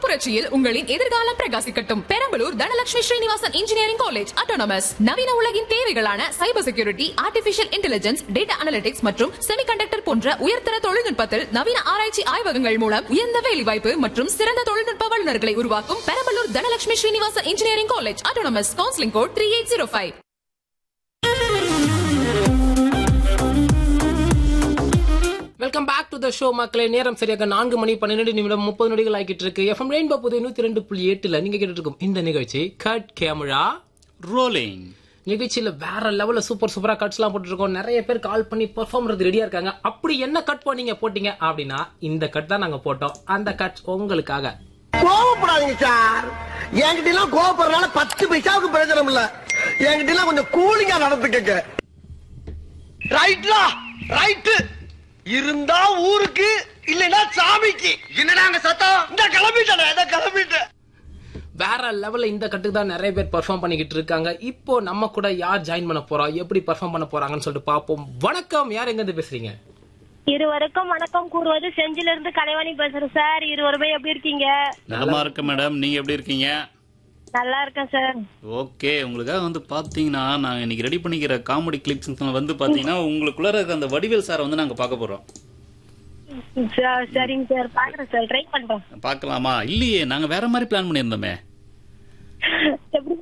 புரட்சியில் உங்களின் எதிர்காலம் பிரகாசிக்கட்டும் Perambalur Dhanalakshmi Srinivasan engineering college autonomous நவீன உலகின் தேவைகளான cyber security artificial intelligence data analytics மற்றும் செமிகண்டக்டர் போன்ற உயர்தர தொழில்நுட்பத்தில் நவீன ஆராய்ச்சி ஆய்வகங்கள் மூலம் உயர்ந்த வேலைவாய்ப்பு மற்றும் சிறந்த தொழில்நுட்ப வல்லுநர்களை உருவாக்கும் Perambalur Dhanalakshmi Srinivasan engineering college autonomous counselling code three eight zero five welcome back to the show மக்களே நேரம் சரியாக நான்கு மணி பன்னிரெண்டு நிமிடம் முப்பது நொடிகள் ஆகிட்டு இருக்கு எஃப்எம் ரெயின்போ புது நூத்தி ரெண்டு புள்ளி எட்டுல நீங்க கேட்டுட்டு இருக்கும் இந்த நிகழ்ச்சி கட் கேமரா ரோலிங் நிகழ்ச்சியில வேற லெவல்ல சூப்பர் சூப்பரா கட்ஸ் எல்லாம் போட்டுருக்கோம் நிறைய பேர் கால் பண்ணி பெர்ஃபார்ம் ரெடியா இருக்காங்க அப்படி என்ன கட் பண்ணீங்க போட்டீங்க அப்படின்னா இந்த கட் தான் நாங்க போட்டோம் அந்த கட் உங்களுக்காக கோவப்படாதீங்க சார் என்கிட்ட எல்லாம் கோவப்படுறதுனால பத்து பைசாவுக்கு பிரயோஜனம் இல்ல என்கிட்ட எல்லாம் கொஞ்சம் கூலிங்கா நடந்துக்கங்க ரைட்லா ரைட்டு இருந்தா ஊருக்கு இல்லைன்னா சாமிக்கு என்னடாங்க சத்தம் இந்த கிளம்பிட்டேன் இதை கிளம்பிட்டேன் வேற லெவல்ல இந்த கட்டுக்கு தான் நிறைய பேர் பெர்ஃபார்ம் பண்ணிக்கிட்டு இருக்காங்க இப்போ நம்ம கூட யார் ஜாயின் பண்ண போறோம் எப்படி பெர்ஃபார்ம் பண்ண போறாங்கன்னு சொல்லிட்டு பார்ப்போம் வணக்கம் யார் எங்க இருந்து பேசுறீங்க இருவருக்கும் வணக்கம் கூறுவது செஞ்சில இருந்து கலைவாணி பேசுறேன் சார் இருவருமே எப்படி இருக்கீங்க நலமா இருக்கு மேடம் நீங்க எப்படி இருக்கீங்க நல்லா இருக்கேன் சார் ஓகே உங்களுக்காக வந்து பாத்தீங்கன்னா நாங்க இன்னைக்கு ரெடி பண்ணிக்கிற காமெடி கிளிப்ஸ் வந்து பாத்தீங்கன்னா உங்களுக்குள்ள இருக்க அந்த வடிவேல் சாரை வந்து நாங்க பார்க்க போறோம் ச- சரிங்க சார் பாக்குறேன் சார் ட்ரை பண்றேன் பார்க்கலாமா இல்லையே நாங்க வேற மாதிரி பிளான் பண்ணியிருந்தோமே எப்படி